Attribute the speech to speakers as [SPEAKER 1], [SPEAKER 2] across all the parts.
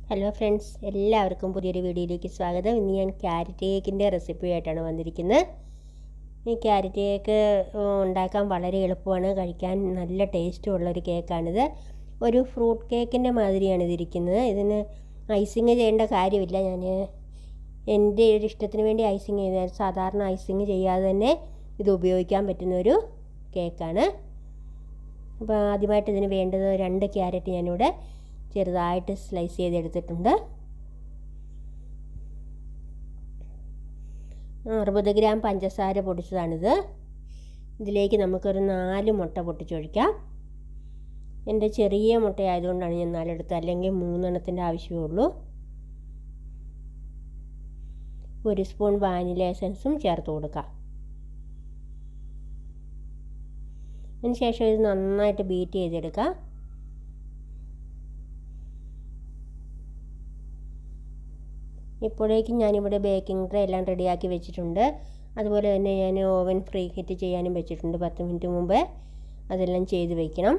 [SPEAKER 1] hello friends എല്ലാവർക്കും പുതിയൊരു വീഡിയോയിലേക്ക് സ്വാഗതം ഇന്ന് ഞാൻ ക്യാരറ്റ് കേക്കിൻ്റെ റെസിപ്പി ആയിട്ടാണ് വന്നിരിക്കുന്നത് ഈ ക്യാരറ്റ് കേക്ക് ഉണ്ടാക്കാൻ വളരെ എളുപ്പമാണ് കഴിക്കാൻ നല്ല ടേസ്റ്റും ഉള്ളൊരു കേക്കാണിത് ഒരു ഫ്രൂട്ട് കേക്കിൻ്റെ മാതിരിയാണ് ഇതിരിക്കുന്നത് ഇതിന് ഐസിങ് ചെയ്യേണ്ട കാര്യമില്ല ഞാൻ എൻ്റെ ഒരു ഇഷ്ടത്തിന് വേണ്ടി ഐസിങ് ചെയ്ത സാധാരണ ഐസിങ് ചെയ്യാതെ തന്നെ ഇത് ഉപയോഗിക്കാൻ പറ്റുന്ന ഒരു കേക്കാണ് അപ്പോൾ ആദ്യമായിട്ട് ഇതിന് വേണ്ടത് രണ്ട് ക്യാരറ്റ് ഞാനിവിടെ ചെറുതായിട്ട് സ്ലൈസ് ചെയ്തെടുത്തിട്ടുണ്ട് അറുപത് ഗ്രാം പഞ്ചസാര പൊടിച്ചതാണിത് ഇതിലേക്ക് നമുക്കൊരു നാല് മുട്ട പൊട്ടിച്ചൊഴിക്കാം എൻ്റെ ചെറിയ മുട്ട ആയതുകൊണ്ടാണ് ഞാൻ നാലെടുത്ത് അല്ലെങ്കിൽ മൂന്നെണ്ണത്തിൻ്റെ ആവശ്യമേ ഉള്ളൂ ഒരു സ്പൂൺ വാനില എസൻസും ചേർത്ത് കൊടുക്കാം അതിന് ശേഷം ഇത് നന്നായിട്ട് ബീറ്റ് ചെയ്തെടുക്കാം ഇപ്പോഴേക്കും ഞാനിവിടെ ബേക്കിംഗ് ട്രേ എല്ലാം റെഡിയാക്കി വെച്ചിട്ടുണ്ട് അതുപോലെ തന്നെ ഞാൻ ഓവൻ ഫ്രീ ഹീറ്റ് ചെയ്യാനും വെച്ചിട്ടുണ്ട് പത്ത് മിനിറ്റ് മുമ്പ് അതെല്ലാം ചെയ്ത് വയ്ക്കണം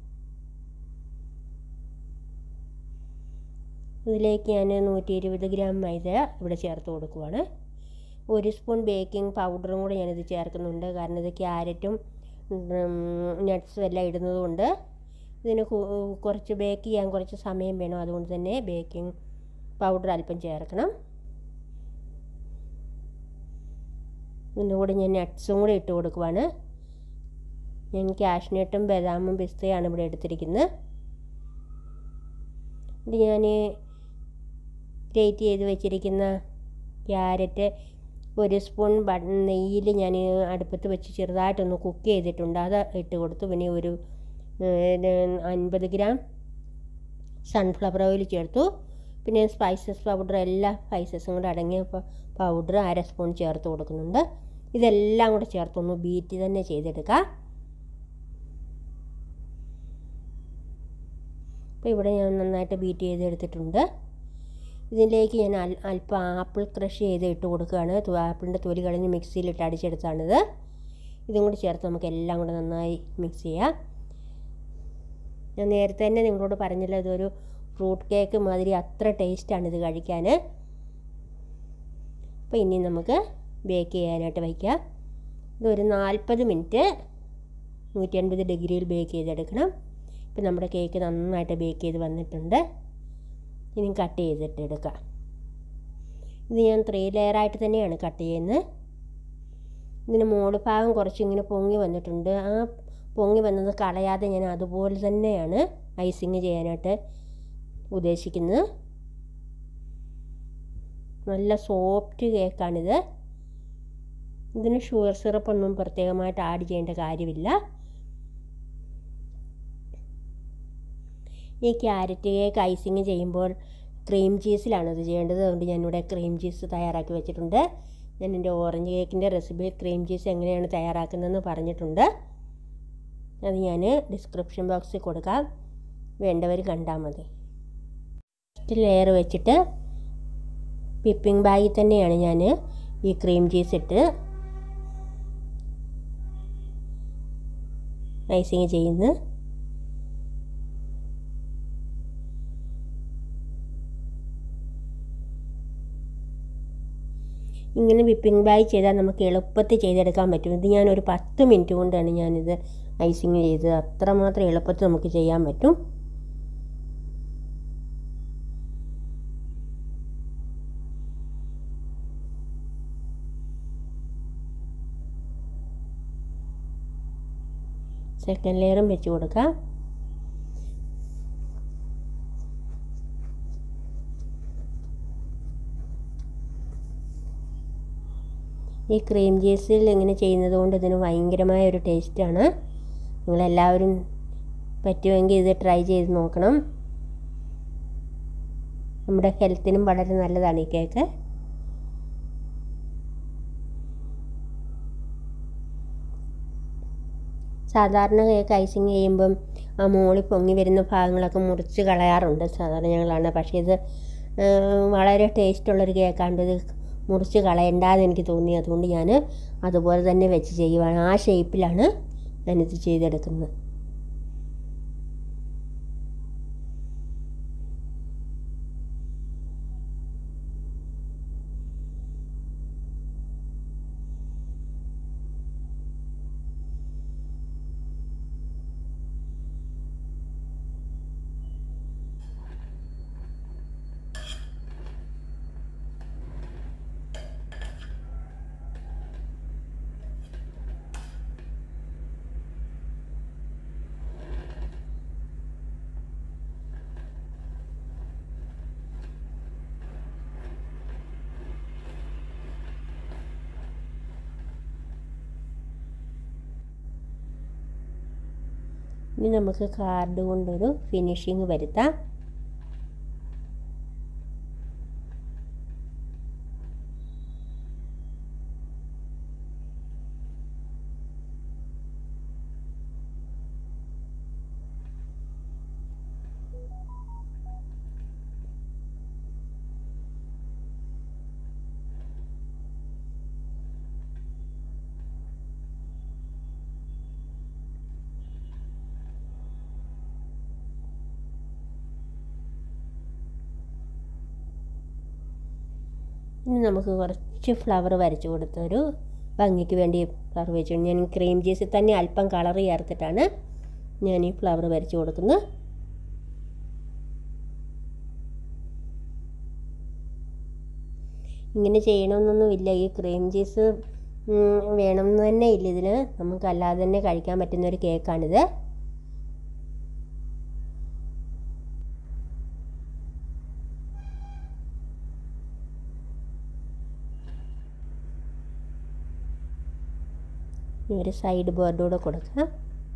[SPEAKER 1] ഇതിലേക്ക് ഞാൻ നൂറ്റി ഇരുപത് ഗ്രാം മൈദ ഇവിടെ ചേർത്ത് കൊടുക്കുവാണ് ഒരു സ്പൂൺ ബേക്കിംഗ് പൗഡറും കൂടെ ഞാനിത് ചേർക്കുന്നുണ്ട് കാരണം ഇത് ക്യാരറ്റും നട്ട്സും എല്ലാം ഇടുന്നത് കൊണ്ട് ഇതിന് കുറച്ച് ബേക്ക് ചെയ്യാൻ കുറച്ച് സമയം വേണം അതുകൊണ്ട് തന്നെ ബേക്കിംഗ് പൗഡർ അല്പം ചേർക്കണം ഇതിൻ്റെ കൂടെ ഞാൻ നട്ട്സും കൂടെ ഇട്ട് കൊടുക്കുവാണ് ഞാൻ കാഷ്നട്ടും ബദാമും പിസ്തയാണ് ഇവിടെ എടുത്തിരിക്കുന്നത് ഇത് ഞാൻ ഗ്രേറ്റ് ചെയ്ത് വെച്ചിരിക്കുന്ന ക്യാരറ്റ് ഒരു സ്പൂൺ നെയ്യിൽ ഞാൻ അടുപ്പത്ത് വെച്ച് ചെറുതായിട്ടൊന്ന് കുക്ക് ചെയ്തിട്ടുണ്ട് അത് ഇട്ട് കൊടുത്തു പിന്നെ ഒരു അൻപത് ഗ്രാം സൺഫ്ലവർ ഓയിൽ ചേർത്തു പിന്നെ സ്പൈസസ് പൗഡർ എല്ലാ സ്പൈസസും കൂടെ അടങ്ങിയ പൗഡർ അര സ്പൂൺ ചേർത്ത് കൊടുക്കുന്നുണ്ട് ഇതെല്ലാം കൂടെ ചേർത്തൊന്ന് ബീറ്റ് തന്നെ ചെയ്തെടുക്കുക അപ്പോൾ ഇവിടെ ഞാൻ നന്നായിട്ട് ബീറ്റ് ചെയ്തെടുത്തിട്ടുണ്ട് ഇതിലേക്ക് ഞാൻ അൽ അല്പം ആപ്പിൾ ക്രഷ് ചെയ്ത് ഇട്ട് കൊടുക്കുകയാണ് ആപ്പിളിൻ്റെ തൊലി കളഞ്ഞ് മിക്സിയിലിട്ട് അടിച്ചെടുത്താണിത് ഇതും കൂടി ചേർത്ത് നമുക്ക് എല്ലാം കൂടെ നന്നായി മിക്സ് ചെയ്യാം ഞാൻ നേരത്തെ തന്നെ നിങ്ങളോട് പറഞ്ഞല്ലോ ഇതൊരു ഫ്രൂട്ട് കേക്ക് മാതിരി അത്ര ടേസ്റ്റാണ് ഇത് കഴിക്കാൻ അപ്പോൾ ഇനി നമുക്ക് ബേക്ക് ചെയ്യാനായിട്ട് വയ്ക്കാം ഇതൊരു നാൽപ്പത് മിനിറ്റ് നൂറ്റി അൻപത് ഡിഗ്രിയിൽ ബേക്ക് ചെയ്തെടുക്കണം ഇപ്പം നമ്മുടെ കേക്ക് നന്നായിട്ട് ബേക്ക് ചെയ്ത് വന്നിട്ടുണ്ട് ഇനി കട്ട് ചെയ്തിട്ട് എടുക്കാം ഇത് ഞാൻ ത്രീ ലെയറായിട്ട് തന്നെയാണ് കട്ട് ചെയ്യുന്നത് ഇതിന് മുകൾ ഭാഗം കുറച്ച് ഇങ്ങനെ പൊങ്ങി വന്നിട്ടുണ്ട് ആ പൊങ്ങി വന്നത് കളയാതെ ഞാൻ അതുപോലെ തന്നെയാണ് ഐസിങ് ചെയ്യാനായിട്ട് ഉദ്ദേശിക്കുന്നത് നല്ല സോഫ്റ്റ് കേക്കാണിത് ഇതിന് ഷുഗർ സിറപ്പൊന്നും പ്രത്യേകമായിട്ട് ആഡ് ചെയ്യേണ്ട കാര്യമില്ല ഈ ക്യാരറ്റ് കേക്ക് ഐസിങ് ചെയ്യുമ്പോൾ ക്രീം ചീസിലാണ് ഇത് ചെയ്യേണ്ടത് അതുകൊണ്ട് ഞാനിവിടെ ക്രീം ചീസ് തയ്യാറാക്കി വെച്ചിട്ടുണ്ട് ഞാൻ എൻ്റെ ഓറഞ്ച് കേക്കിൻ്റെ റെസിപ്പി ക്രീം ചീസ് എങ്ങനെയാണ് തയ്യാറാക്കുന്നതെന്ന് പറഞ്ഞിട്ടുണ്ട് അത് ഞാൻ ഡിസ്ക്രിപ്ഷൻ ബോക്സിൽ കൊടുക്കാം വേണ്ടവർ കണ്ടാൽ മതി ഫസ്റ്റ് ലെയർ വെച്ചിട്ട് പിപ്പിംഗ് ബാഗിൽ തന്നെയാണ് ഞാൻ ഈ ക്രീം ചീസ് ഇട്ട് ഐസിങ് ചെയ്യുന്നത് ഇങ്ങനെ വിപ്പിംഗ് ബാഗ് ചെയ്താൽ നമുക്ക് എളുപ്പത്തിൽ ചെയ്തെടുക്കാൻ പറ്റും ഇത് ഞാൻ ഒരു പത്ത് മിനിറ്റ് കൊണ്ടാണ് ഞാനിത് ഐസിങ് ചെയ്തത് അത്രമാത്രം എളുപ്പത്തിൽ നമുക്ക് ചെയ്യാൻ പറ്റും സെക്കൻഡ് ലെയറും വെച്ച് കൊടുക്കാം ഈ ക്രീം ചീസിൽ ഇങ്ങനെ ചെയ്യുന്നത് കൊണ്ട് ഇതിന് ഭയങ്കരമായ ഒരു ടേസ്റ്റാണ് നിങ്ങളെല്ലാവരും പറ്റുമെങ്കിൽ ഇത് ട്രൈ ചെയ്ത് നോക്കണം നമ്മുടെ ഹെൽത്തിനും വളരെ നല്ലതാണ് ഈ കേക്ക് സാധാരണ കേക്ക് ഐസിങ് ചെയ്യുമ്പം ആ മുകളിൽ പൊങ്ങി വരുന്ന ഭാഗങ്ങളൊക്കെ മുറിച്ച് കളയാറുണ്ട് സാധാരണ ഞങ്ങളാണ് പക്ഷേ ഇത് വളരെ ടേസ്റ്റുള്ളൊരു കേക്കാണ്ട് ഇത് മുറിച്ച് കളയണ്ടെന്ന് എനിക്ക് തോന്നി അതുകൊണ്ട് ഞാൻ അതുപോലെ തന്നെ വെച്ച് ചെയ്യുവാണ് ആ ഷേപ്പിലാണ് ഞാനിത് ചെയ്തെടുക്കുന്നത് ഇനി നമുക്ക് കാർഡ് കൊണ്ടൊരു ഫിനിഷിങ് വരുത്താം ഇനി നമുക്ക് കുറച്ച് ഫ്ലവർ വരച്ച് കൊടുത്തൊരു ഭംഗിക്ക് വേണ്ടി ഫ്ലവർ വെച്ചു ഞാൻ ക്രീം ചീസിൽ തന്നെ അല്പം കളർ ചേർത്തിട്ടാണ് ഞാൻ ഈ ഫ്ലവർ വരച്ച് കൊടുക്കുന്നത് ഇങ്ങനെ ചെയ്യണമെന്നൊന്നുമില്ല ഈ ക്രീം ചീസ് വേണമെന്ന് തന്നെ ഇല്ല ഇതിന് നമുക്ക് അല്ലാതെ തന്നെ കഴിക്കാൻ പറ്റുന്ന ഒരു കേക്കാണിത് ഇനി ഒരു സൈഡ് ബോർഡ് കൂടെ കൊടുക്കാം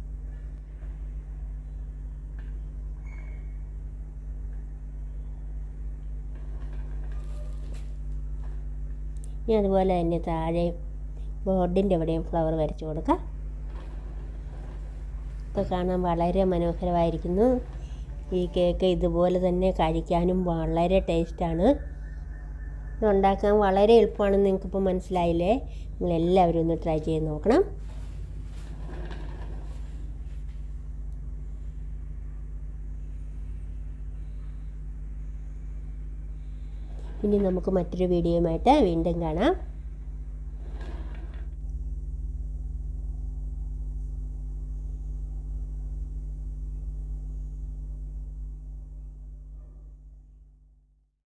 [SPEAKER 1] ഇനി അതുപോലെ തന്നെ താഴെ ബോർഡിൻ്റെ എവിടെയും ഫ്ലവർ വരച്ച് കൊടുക്കാം ഇപ്പോൾ കാണാൻ വളരെ മനോഹരമായിരിക്കുന്നു ഈ കേക്ക് ഇതുപോലെ തന്നെ കഴിക്കാനും വളരെ ടേസ്റ്റാണ് ഇത് ഉണ്ടാക്കാൻ വളരെ എളുപ്പമാണെന്ന് നിങ്ങൾക്കിപ്പോൾ മനസ്സിലായില്ലേ നിങ്ങളെല്ലാവരും ഒന്ന് ട്രൈ ചെയ്ത് നോക്കണം ഇനി നമുക്ക് മറ്റൊരു വീഡിയോയുമായിട്ട് വീണ്ടും കാണാം